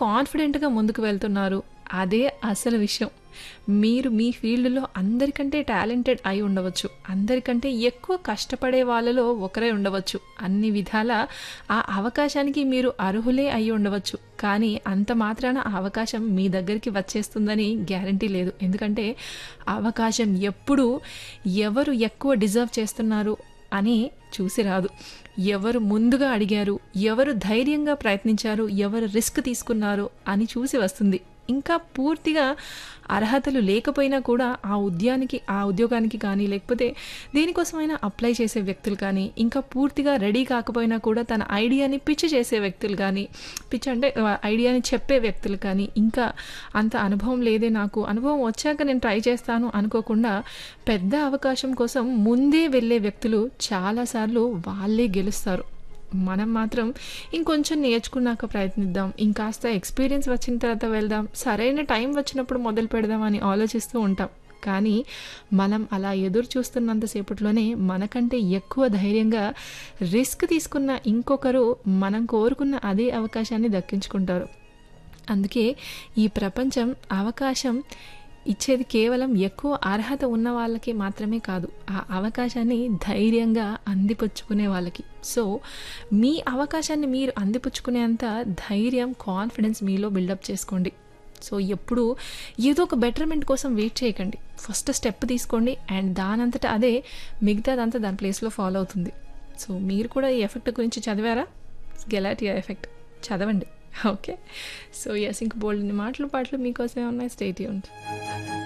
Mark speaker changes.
Speaker 1: కాన్ఫిడెంట్‌గా ముందుకు వెళ్తున్నారు. అదే అసలు విషయం. మీరు మీ ఫీల్డ్‌లో అందరికంటే టాలెంటెడ్ అయి ఉండవచ్చు. అందరికంటే ఎక్కువ కష్టపడే వాళ్ళలో ఒకరై ఉండవచ్చు. అన్ని విధాలా ఆ అవకాశానికి మీరు అర్హులే అయి ఉండవచ్చు. కానీ అంత మాత్రాన ఆ అవకాశం మీ దగ్గరికి వచ్చేస్తుందని గ్యారంటీ లేదు. ఎందుకంటే అవకాశం ఎప్పుడూ ఎవరు ఎక్కువ డిజర్వ్ చేస్తున్నారు అని చూసి రాదు. ఎవరు ముందుగా అడిగారు, ఎవరు ధైర్యంగా ప్రయత్నించారు, ఎవరు రిస్క్ తీసుకున్నారు అని చూసి వస్తుంది. ఇంకా పూర్తిగా అర్హతలు లేకపోయినా కూడా ఆ ఉద్యానికి ఆ ఉద్యోగానికి కానీ, లేకపోతే దేనికోసమైనా అప్లై చేసే వ్యక్తులు కానీ, ఇంకా పూర్తిగా రెడీ కాకపోయినా కూడా తన ఐడియాని పిచ్ చేసే వ్యక్తులు కానీ, పిచ్ అంటే ఆహ్, ఐడియాని చెప్పే వ్యక్తులు కానీ, ఇంకా అంత అనుభవం లేదే నాకు, అనుభవం వచ్చాక నేను ట్రై చేస్తాను అనుకోకుండా పెద్ద అవకాశం కోసం ముందే వెళ్ళే వ్యక్తులు చాలా సార్లు వాళ్ళే గెలుస్తారు. మనం మాత్రం ఇంకొంచెం నేర్చుకున్నాక ప్రయత్నిద్దాం. ఇంకాస్త ఎక్స్‌పీరియన్స్ వచ్చిన తర్వాత వెళ్దాం. సరైన టైం వచ్చినప్పుడు మొదలు పెడదాం అని ఆలోచిస్తూ ఉంటాం. కానీ మనం అలా ఎదురు చూస్తున్నంత సేపట్లోనే మనకంటే ఎక్కువ ధైర్యంగా రిస్క్ తీసుకున్న ఇంకొకరు మనం కోరుకున్న అదే అవకాశాన్ని దక్కించుకుంటారు. అందుకే ఈ ప్రపంచం అవకాశం ఇచ్చేది కేవలం ఎక్కువ అర్హత ఉన్న వాళ్ళకి మాత్రమే కాదు. ఆ అవకాశాన్ని ధైర్యంగా అందిపుచ్చుకునే వాళ్ళకి. సో, మీ అవకాశాన్ని మీరు అందిపుచ్చుకునేంత ధైర్యం, కాన్ఫిడెన్స్ మీలో బిల్డప్ చేసుకోండి. సో, ఎప్పుడూ ఏదో ఒక బెటర్‌మెంట్ కోసం వెయిట్ చేయకండి. ఫస్ట్ స్టెప్ తీసుకోండి. అండ్ దానంతట అదే మిగతాదంతా దాని ప్లేస్‌లో ఫాలో అవుతుంది. సో, మీరు కూడా ఈ ఎఫెక్ట్ గురించి చదివారా? గెలాటియా ఎఫెక్ట్ చదవండి. ఓకే. సో, యెస్ ఇంక బోలెడన్ని మాటలు, పాటలు మీకోసమే ఉన్నాయి. Stay tuned.